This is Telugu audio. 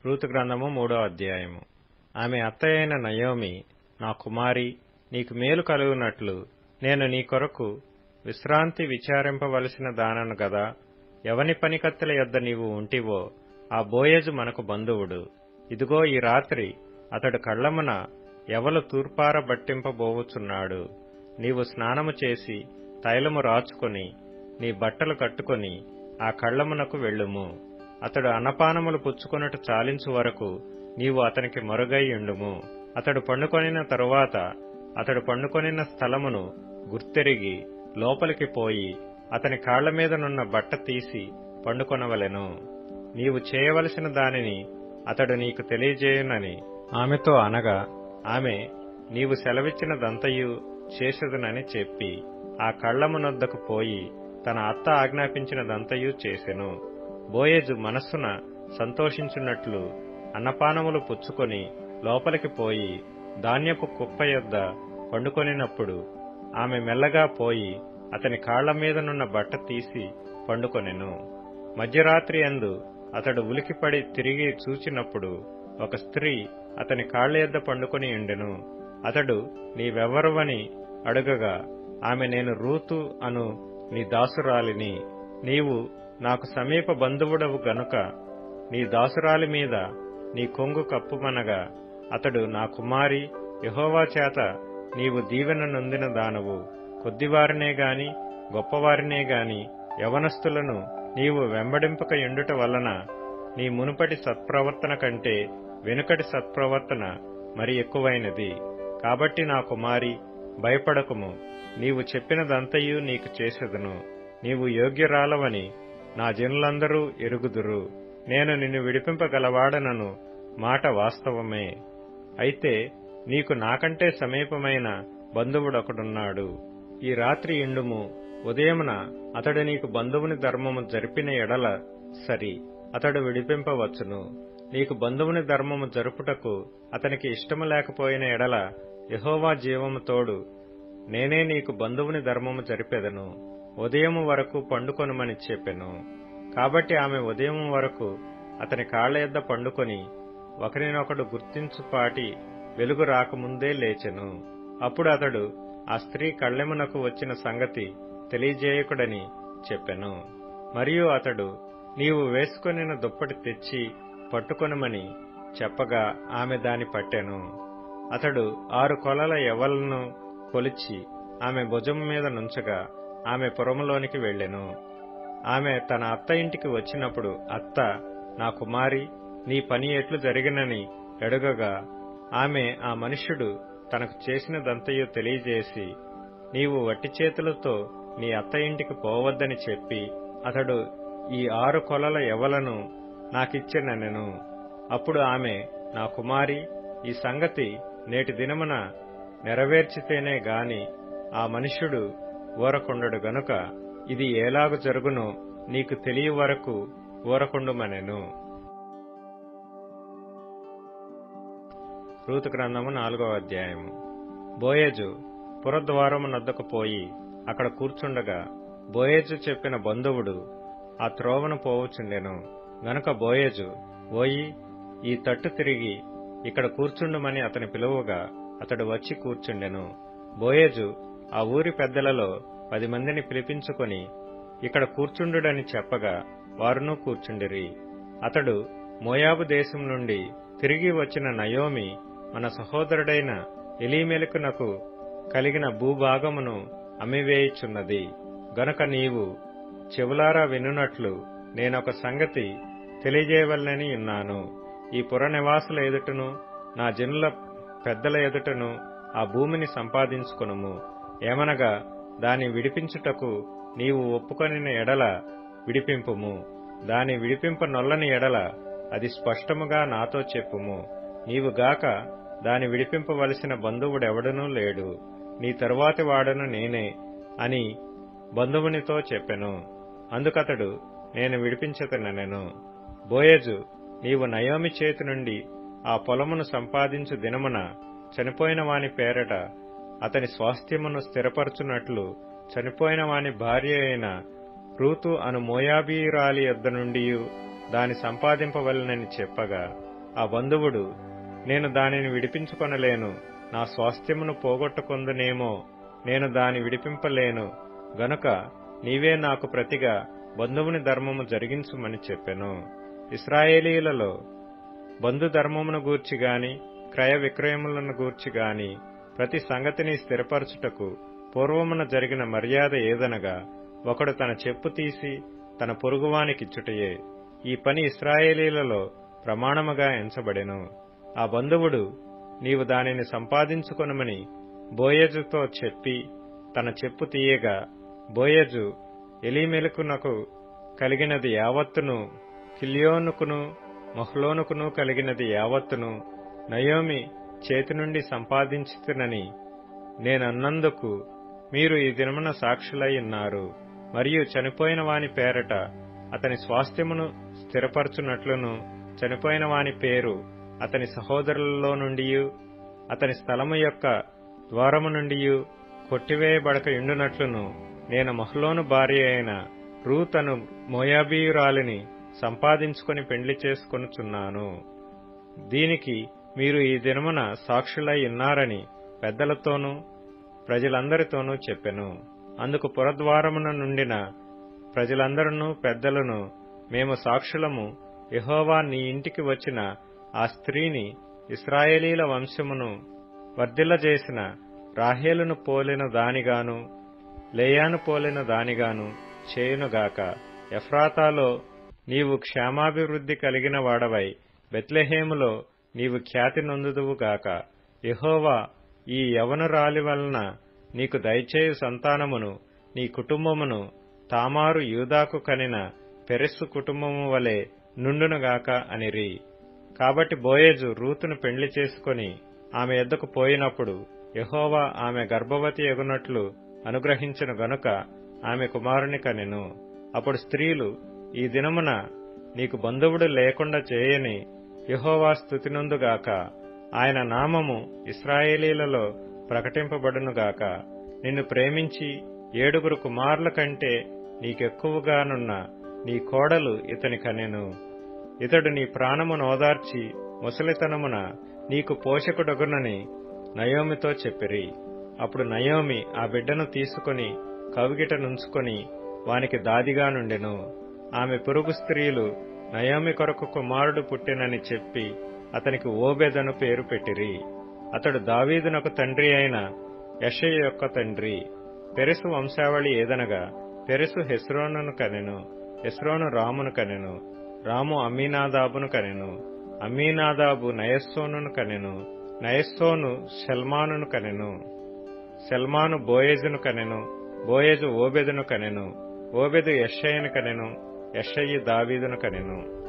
రూతు గ్రంథము మూడో అధ్యాయము ఆమె అత్తయైన నయోమి నా కుమారి నీకు మేలు కలుగునట్లు నేను నీ కొరకు విశ్రాంతి విచారింపవలసిన దానను గదా ఎవని పనికత్తెల యొద్ద నీవు ఉంటివో ఆ బోయజు మనకు బంధువుడు ఇదిగో ఈ రాత్రి అతడు కళ్లమున ఎవలు తూర్పార బట్టింపబోవుచున్నాడు నీవు స్నానము చేసి తైలము రాచుకొని నీ బట్టలు కట్టుకొని ఆ కళ్లమునకు వెళ్ళుము అతడు అన్నపానములు పుచ్చుకొనుట చాలించు వరకు నీవు అతనికి మరుగై ఉండుము అతడు పండుకొనిన తరువాత అతడు పండుకొనిన స్థలమును గుర్తెరిగి లోపలికి పోయి అతని కాళ్ల మీదనున్న బట్ట తీసి పండుకొనవలెను నీవు చేయవలసిన దానిని అతడు నీకు తెలియజేయునని ఆమెతో అనగా ఆమె నీవు సెలవిచ్చినదంతయు చేసెదనని చెప్పి ఆ కళ్లమునొద్దకు పోయి తన అత్త ఆజ్ఞాపించినదంతయు చేసెను బోయేజు మనస్సున సంతోషించున్నట్లు అన్నపానములు పుచ్చుకొని లోపలికి పోయి ధాన్యపు కుప్ప యొద్ద పండుకొనినప్పుడు ఆమె మెల్లగా పోయి అతని కాళ్ల మీదనున్న బట్ట తీసి పండుకొనెను మధ్యరాత్రి అందు అతడు ఉలికిపడి తిరిగి చూచినప్పుడు ఒక స్త్రీ అతని కాళ్ల యొద్ద పండుకొని ఉండెను అతడు నీవెవ్వరువని అడుగగా ఆమె నేను రూతు అను నీ దాసురాలిని నీవు నాకు సమీప బంధువుడవు గనుక నీ దాసురాలి మీద నీ కొంగు కప్పుమనగా అతడు నా కుమారి యహోవా చేత నీవు దీవెన నొందిన దానవు కొద్దివారినే గాని గొప్పవారినే గాని యవనస్తులను నీవు వెంబడింపక ఎండుట వలన నీ మునుపటి సత్ప్రవర్తన కంటే వెనుకటి సత్ప్రవర్తన మరి ఎక్కువైనది కాబట్టి నా కుమారి భయపడకుము నీవు చెప్పినదంతయు నీకు చేసెదను నీవు యోగ్యరాలవని నా జనులందరూ ఎరుగుదురు నేను నిన్ను విడిపింపగలవాడనను మాట వాస్తవమే అయితే నీకు నాకంటే సమీపమైన బంధువుడొకడున్నాడు ఈ రాత్రి ఇండుము ఉదయమున అతడు నీకు బంధువుని ధర్మము జరిపిన ఎడల సరి అతడు విడిపింపవచ్చును నీకు బంధువుని ధర్మము జరుపుటకు అతనికి ఇష్టము లేకపోయిన ఎడల యహోవా జీవము తోడు నేనే నీకు బంధువుని ధర్మము జరిపెదను ఉదయము వరకు పండుకొనుమని చెప్పెను కాబట్టి ఆమె ఉదయం వరకు అతని కాళ్ల యొద్ద పండుకొని ఒకరినొకడు గుర్తించుపాటి వెలుగు రాకముందే లేచెను అప్పుడు అతడు ఆ స్త్రీ కళ్ళెమునకు వచ్చిన సంగతి తెలియజేయకుడని చెప్పెను మరియు అతడు నీవు వేసుకొనిన దుప్పటి తెచ్చి పట్టుకొనమని చెప్పగా ఆమె దాని పట్టెను అతడు ఆరు కొలల ఎవలను కొలిచి ఆమె భుజం మీద నుంచగా ఆమె పురములోనికి వెళ్ళెను ఆమె తన అత్త ఇంటికి వచ్చినప్పుడు అత్త నా కుమారి నీ పని ఎట్లు జరిగినని ఎడుగగా ఆమె ఆ మనుష్యుడు తనకు చేసినదంతయో తెలియజేసి నీవు వట్టి చేతులతో నీ అత్త ఇంటికి పోవద్దని చెప్పి అతడు ఈ ఆరు కొలల ఎవలను నాకిచ్చెనెను అప్పుడు ఆమె నా కుమారి ఈ సంగతి నేటి దినమున నెరవేర్చితేనే గాని ఆ మనుష్యుడు ఊరకుండడు గనుక ఇది ఏలాగు జరుగునో నీకు తెలియ వరకు ఊరకుండుమనెను రూతు గ్రంథము నాలుగవ అధ్యాయము బోయేజు పురద్వారము నద్దకు పోయి అక్కడ కూర్చుండగా బోయేజు చెప్పిన బంధువుడు ఆ త్రోవను పోవుచుండెను గనుక బోయేజు ఓయి ఈ తట్టు తిరిగి ఇక్కడ కూర్చుండుమని అతని పిలువగా అతడు వచ్చి కూర్చుండెను బోయేజు ఆ ఊరి పెద్దలలో పది మందిని పిలిపించుకొని ఇక్కడ కూర్చుండుడని చెప్పగా వారును కూర్చుండిరి అతడు మోయాబు దేశం నుండి తిరిగి వచ్చిన నయోమి మన సహోదరుడైన ఎలీమెలకునకు కలిగిన భూభాగమును అమ్మివేయుచున్నది గనుక నీవు చెవులారా వినున్నట్లు నేనొక సంగతి తెలియజేయవలనని ఉన్నాను ఈ పుర నివాసుల ఎదుటను నా జనుల పెద్దల ఎదుటను ఆ భూమిని సంపాదించుకొనుము ఏమనగా దాని విడిపించుటకు నీవు ఒప్పుకొనిన ఎడల విడిపింపుము దాని విడిపింప నొల్లని ఎడల అది స్పష్టముగా నాతో చెప్పుము నీవు గాక దాని విడిపింపవలసిన బంధువుడెవడనూ లేడు నీ తరువాతి వాడను నేనే అని బంధువునితో చెప్పెను అందుకతడు నేను విడిపించతనెను బోయజు నీవు నయోమి చేతి నుండి ఆ పొలమును సంపాదించు దినమున చనిపోయిన వాని పేరట అతని స్వాస్థ్యమును స్థిరపరచునట్లు చనిపోయిన వాని భార్య అయిన రూతు అను మోయాబీరాలి యొద్ద నుండి దాని సంపాదింపవలనని చెప్పగా ఆ బంధువుడు నేను దానిని విడిపించుకొనలేను నా స్వాస్థ్యమును పోగొట్టుకుందునేమో నేను దాని విడిపింపలేను గనుక నీవే నాకు ప్రతిగా బంధువుని ధర్మము జరిగించుమని చెప్పెను ఇస్రాయేలీలలో బంధు ధర్మమును గూర్చి గాని క్రయ విక్రయములను గూర్చి గాని ప్రతి సంగతిని స్థిరపరచుటకు పూర్వమున జరిగిన మర్యాద ఏదనగా ఒకడు తన చెప్పు తీసి తన పొరుగువానికిచ్చుటయే ఈ పని ఇస్రాయేలీలలో ప్రమాణముగా ఎంచబడెను ఆ బంధువుడు నీవు దానిని సంపాదించుకొనమని బోయజుతో చెప్పి తన చెప్పు తీయగా బోయజు ఎలీమెలుకునకు కలిగినది యావత్తును కిలియోనుకును మహ్లోనుకును కలిగినది యావత్తును నయోమి చేతి నుండి సంపాదించుతునని నేనన్నందుకు మీరు ఈ దినమున సాక్షులై ఉన్నారు మరియు చనిపోయిన వాని పేరట అతని స్వాస్థ్యమును స్థిరపరచునట్లును చనిపోయిన వాని పేరు అతని సహోదరులలో నుండి అతని స్థలము యొక్క ద్వారము నుండి కొట్టివేయబడక ఇండునట్లును నేను మహ్లోను భార్య అయిన రూతను మోయాబీయురాలిని సంపాదించుకొని పెండ్లి చేసుకొనుచున్నాను దీనికి మీరు ఈ దినమున సాక్షులై ఉన్నారని పెద్దలతోనూ ప్రజలందరితోనూ చెప్పెను అందుకు పురద్వారమున నుండిన ప్రజలందరూ పెద్దలను మేము సాక్షులము యహోవా నీ ఇంటికి వచ్చిన ఆ స్త్రీని ఇస్రాయేలీల వంశమును వర్ధిల్లజేసిన రాహేలును పోలిన దానిగాను లేయాను పోలిన దానిగాను చేయునుగాక ఎఫ్రాతాలో నీవు క్షేమాభివృద్ధి కలిగిన వాడవై బెత్లెహేములో నీవు ఖ్యాతి నొందుదువుగాక యహోవా ఈ యవనురాలి వలన నీకు దయచేయు సంతానమును నీ కుటుంబమును తామారు యూదాకు కనిన పెరెస్సు కుటుంబము వలె నుండునుగాక అనిరి కాబట్టి బోయేజు రూతును పెండ్లి చేసుకుని ఆమె ఎద్దకు పోయినప్పుడు యహోవా ఆమె గర్భవతి ఎగునట్లు అనుగ్రహించిన గనుక ఆమె కుమారుని కనెను అప్పుడు స్త్రీలు ఈ దినమున నీకు బంధువుడు లేకుండా చేయని యహోవా స్థుతినందుగాక ఆయన నామము ఇస్రాయేలీలలో ప్రకటింపబడునుగాక నిన్ను ప్రేమించి ఏడుగురు కుమారుల కంటే నీకెక్కువగానున్న నీ కోడలు ఇతని కనెను ఇతడు నీ ప్రాణమును ఓదార్చి ముసలితనమున నీకు పోషకుడగునని నయోమితో చెప్పిరి అప్పుడు నయోమి ఆ బిడ్డను తీసుకుని కవిగిట నుంచుకొని వానికి దాదిగా నుండెను ఆమె పొరుగు స్త్రీలు నయోమి కొరకు కుమారుడు పుట్టినని చెప్పి అతనికి ఓబెదను పేరు పెట్టిరి అతడు దావీదునకు తండ్రి అయిన యషయ యొక్క తండ్రి పెరెసు వంశావళి ఏదనగా పెరెసు హెస్రోనును కనెను హెస్రోను రామును కనెను రాము అమీనాదాబును కనెను అమీనాదాబు నయస్సోనును కనెను నయస్సోను షల్మానును కనెను షల్మాను బోయేజును కనెను బోయేజు ఓబెదును కనెను ఓబెదు యషయ్యను కనెను యషయ్యి దావీదును కనెను